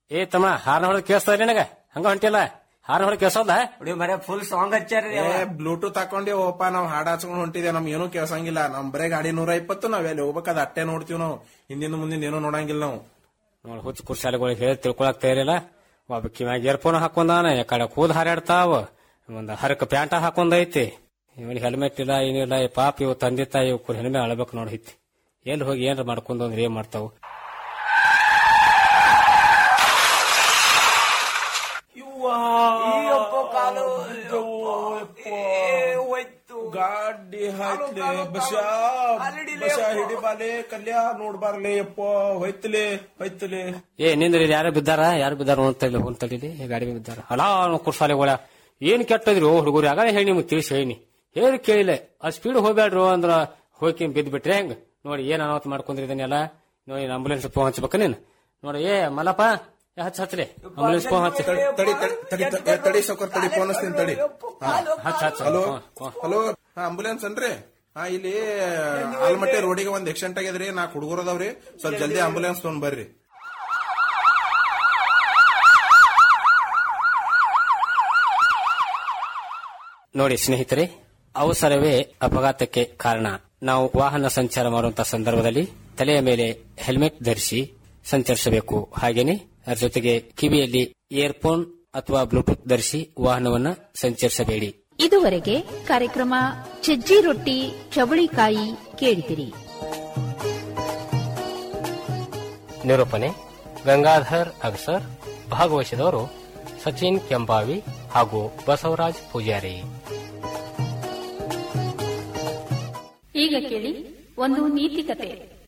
ಏ ತಮ್ಮ ಹಾರ್ನ ಹೊಡೆದ್ ಕೇಳಿಸ್ತದ ನಿನಗ ಹಂಗ ಹೊಂಟಿಲ್ಲ ಹಾರ್ನ ಹೊಡೆದ್ ಕೇಳಿಸೋದ ನೋಡಿ ಮರ ಫುಲ್ ಸಾಂಗ್ ಹಚ್ಚಾರಿ ಏ ಬ್ಲೂಟೂತ್ ಹಾಕೊಂಡೇವಪ್ಪ ನಾವ್ ಹಾಡ್ ಹಚ್ಕೊಂಡ್ ಹೊಂಟಿದೆ ನಮ್ ಏನೂ ಕೇಳ್ಸಂಗಿಲ್ಲ ನಮ್ ಬರೇ ಗಾಡಿ ನೂರ ಇಪ್ಪತ್ತು ನಾವ್ ಎಲ್ಲಿ ಹೋಗ್ಬೇಕಾದ ಅಟ್ಟೆ ನೋಡ್ತೀವಿ ನಾವು ಹಿಂದಿಂದ ಮುಂದಿನ ಏನೂ ನೋಡಂಗಿಲ್ಲ ನಾವು ನೋಡಿ ಹುಚ್ಚ ಕುರ್ಸಾಲಿಗಳಿಗೆ ಹೇಳಿ ತಿಳ್ಕೊಳಕ್ ತಯಾರಿಲ್ಲ ಒಬ್ಬ ಕಿವ್ಯಾಗ ಇಯರ್ಫೋನ್ ಹಾಕೊಂಡಾನ ಈ ಕಡೆ ಕೂದ್ ಹಾರಾಡ್ತಾವ ಒಂದ್ ಹರಕ ಪ್ಯಾಂಟ ಹಾಕೊಂಡೈತಿ ಇವನ್ ಹೆಲ್ಮೆಟ್ ಇಲ್ಲ ಏನಿಲ್ಲ ಈ ಪಾಪ ಇವ್ ತಂದೆ ತಾಯಿ ಇವ್ ಹೆಣ್ಮೆ ಅಳಬೇಕು ನೋಡಿ ಐತಿ ಎಲ್ಲಿ ಹೋಗಿ ಏನ್ರ ಮಾಡ್ಕೊಂಡು ಅಂದ್ರೆ ಏನ್ ಮಾಡ್ತಾವು ಗಾಡಿ ಹಾಕ್ಲೆ ಬಸ್ಯಾ ಬಸ್ಯಾ ಹಿಡಿಬಾಲೆ ಕಲ್ಯಾ ನೋಡ್ಬಾರ್ಲೆ ಯಪ್ಪ ಹೊಯ್ತಲೆ ಹೊಯ್ತಲೆ ಏ ನಿಂದ್ರಿ ಯಾರು ಬಿದ್ದಾರ ಯಾರು ಬಿದ್ದಾರ ಅಂತ ಹೊಂತಲ್ಲಿ ಗಾಡಿ ಮೇಲೆ ಬಿದ್ದಾರ ಅಲಾ ಕುರ್ಸಾಲಿಗಳ ಏನ್ ಕೆಟ್ಟದ್ರಿ ಓ ಹುಡುಗರು ಆಗ ಹೇಳಿ ನಿಮ್ಗೆ ತಿಳಿಸಿ ಹೇಳಿ ಹೇಳಿ ಕೇಳಿಲ್ಲ ಆ ಸ್ಪೀಡ್ ಹೋಗ್ಬೇಡ್ರು ಅಂದ್ರ ಹೋಗಿ ಬಿದ್ದು ಬಿಟ್ರೆ ಹೆಂಗ್ ನೋಡಿ ಏನ್ ಅನಾಹುತ ಮಾಡ್ಕೊಂಡ್ರಿ ಇದನ್ನೆಲ್ಲ ನೋಡಿ ಆಂಬುಲೆನ್ಸ್ ಫೋನ್ ಹಚ್ಬೇಕ ನೀನ್ ನೋಡಿ ಏ ಮಲ್ಲಪ್ಪ ಏ ಹಚ್ಚ ಹಚ್ಲಿ ಆಂಬುಲೆನ್ಸ್ ಫೋನ್ ಹಚ್ಚ ತಡಿ ತಡಿ ತಡಿ ತಡಿ ತಡಿ ಸೌಕರ್ ತಡಿ ಫೋನ್ ಹಚ್ತೀನಿ ತಡಿ ಹಚ್ಚ ಹಚ್ಚ ಹಲೋ ಹ್ಮ್, ಹ್ಮ್. ಹಲೋ ಹಾ ಆಂಬುಲೆನ್ಸ್ ಅನ್ರಿ ಹಾ ಇಲ್ಲಿ ಆಲ್ಮಟ್ಟಿ ರೋಡಿಗೆ ಒಂದ್ ಆಕ್ಸಿಡೆಂಟ್ ಆಗ್ಯದ್ರಿ ನಾಲ್ಕು ಹುಡುಗರು ಅದಾವ್ರಿ ಸ್ವಲ್ಪ ಜಲ್ದಿ ಆಂಬುಲೆನ್ಸ್ ತೊಗೊಂಡ್ ಬರ್ರಿ ನೋಡಿ ಸ್ನೇಹಿತರೆ ಅವಸರವೇ ಅಪಘಾತಕ್ಕೆ ಕಾರಣ ನಾವು ವಾಹನ ಸಂಚಾರ ಮಾಡುವಂತಹ ಸಂದರ್ಭದಲ್ಲಿ ತಲೆಯ ಮೇಲೆ ಹೆಲ್ಮೆಟ್ ಧರಿಸಿ ಸಂಚರಿಸಬೇಕು ಹಾಗೇನೆ ಅದರ ಜೊತೆಗೆ ಕಿವಿಯಲ್ಲಿ ಇಯರ್ಫೋನ್ ಅಥವಾ ಬ್ಲೂಟೂತ್ ಧರಿಸಿ ವಾಹನವನ್ನ ಸಂಚರಿಸಬೇಡಿ ಇದುವರೆಗೆ ಕಾರ್ಯಕ್ರಮ ಸಜ್ಜಿ ರೊಟ್ಟಿ ಚವಳಿಕಾಯಿ ಕೇಳಿದಿರಿ ನಿರೂಪಣೆ ಗಂಗಾಧರ್ ಅಗಸರ್ ಭಾಗವಹಿಸಿದವರು ಸಚಿನ್ ಕೆಂಬಾವಿ ಹಾಗೂ ಬಸವರಾಜ್ ಪೂಜಾರಿ ಈಗ ಕೇಳಿ ಒಂದು ನೀತಿಕತೆ